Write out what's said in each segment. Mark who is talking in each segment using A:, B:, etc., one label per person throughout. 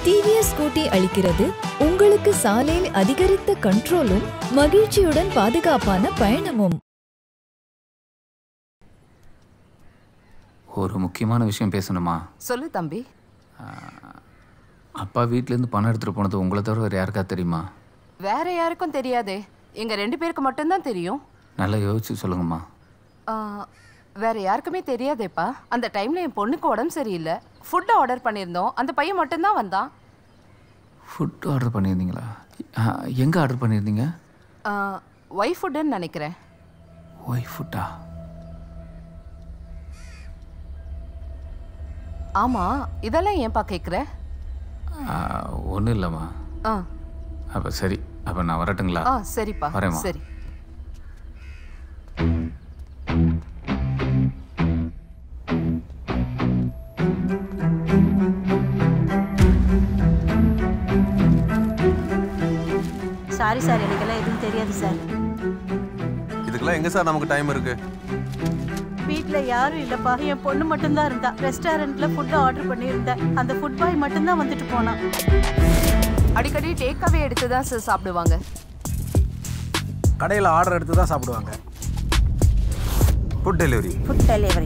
A: TVS scooty அளிக்கிறது உங்களுக்கு சாலையில் அதிகரித்த கண்ட்ரோலும் மகிழ்ச்சியுடன் பாதுகாப்பான பயணமும்
B: ஒரு முக்கியமான விஷயம் பேசணுமா
C: சொல்லு தம்பி
B: அப்பா வீட்டிலேருந்து பணம் எடுத்துகிட்டு போனது உங்களை தவிர வேறு யாருக்கா தெரியுமா
C: வேற யாருக்கும் தெரியாதே எங்க ரெண்டு பேருக்கு மட்டும்தான் தெரியும்
B: நல்லா யோசிச்சு சொல்லுங்கம்மா
C: ஆ, வேற யாருக்குமே தெரியாதேப்பா அந்த டைம்ல என் பொண்ணுக்கு உடம்பு சரியில்லை ஃபுட் ஆர்டர் பண்ணியிருந்தோம் அந்த பையன் மட்டும்தான் வந்தான்
B: ஃபுட் ஆர்டர் பண்ணியிருந்தீங்களா எங்கே ஆர்டர் பண்ணியிருந்தீங்க
C: ஒய் ஃபுட்டுன்னு நினைக்கிறேன்
B: ஒய் ஃபுட்டா
C: ஆமா இதெல்லாம் ஏன்பா கேட்குற
B: ஒன்றும் இல்லைம்மா
C: ஆ
B: அப்போ சரி அப்போ நான் வரட்டுங்களா
C: ஆ சரிப்பா
B: வரேம்மா.
C: சரி
D: சாரி சார் எனக்கெல்லாம் எதுவும் தெரியாது சார்
E: இதுக்கெல்லாம் எங்க சார் நமக்கு டைம் இருக்கு
D: வீட்ல யாரும் இல்லப்பா என் பொண்ணு மட்டும்தான் இருந்தா ரெஸ்டாரண்ட்ல ஃபுட் ஆர்டர் பண்ணியிருந்தேன் அந்த ஃபுட் பாய் மட்டும்தான் வந்துட்டு போனான்
C: அடிக்கடி டேக் அவே எடுத்து தான் சார் சாப்பிடுவாங்க
F: கடையில் ஆர்டர் எடுத்து தான் சாப்பிடுவாங்க
E: ஃபுட் டெலிவரி
D: ஃபுட் டெலிவரி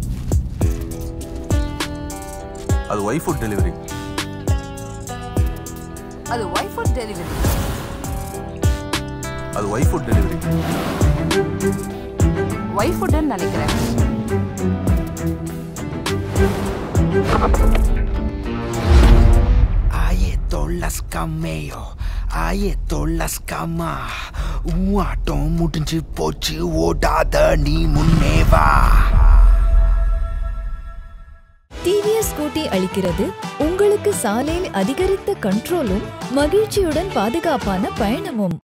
E: அது ஒய் ஃபுட் டெலிவரி
C: அது ஒய் ஃபுட் டெலிவரி
E: அது ஒய் ஃபுட் டெலிவரி
C: ஒய் ஃபுட்டுன்னு நினைக்கிறேன்
G: Ahí están las cameo, ahí están las cama. உன் ஆட்டம் முடிஞ்சு போச்சு ஓடாத நீ முன்னே வா
A: டிவிஎஸ் ஸ்கூட்டி அளிக்கிறது உங்களுக்கு சாலையில் அதிகரித்த கண்ட்ரோலும் மகிழ்ச்சியுடன் பாதுகாப்பான பயணமும்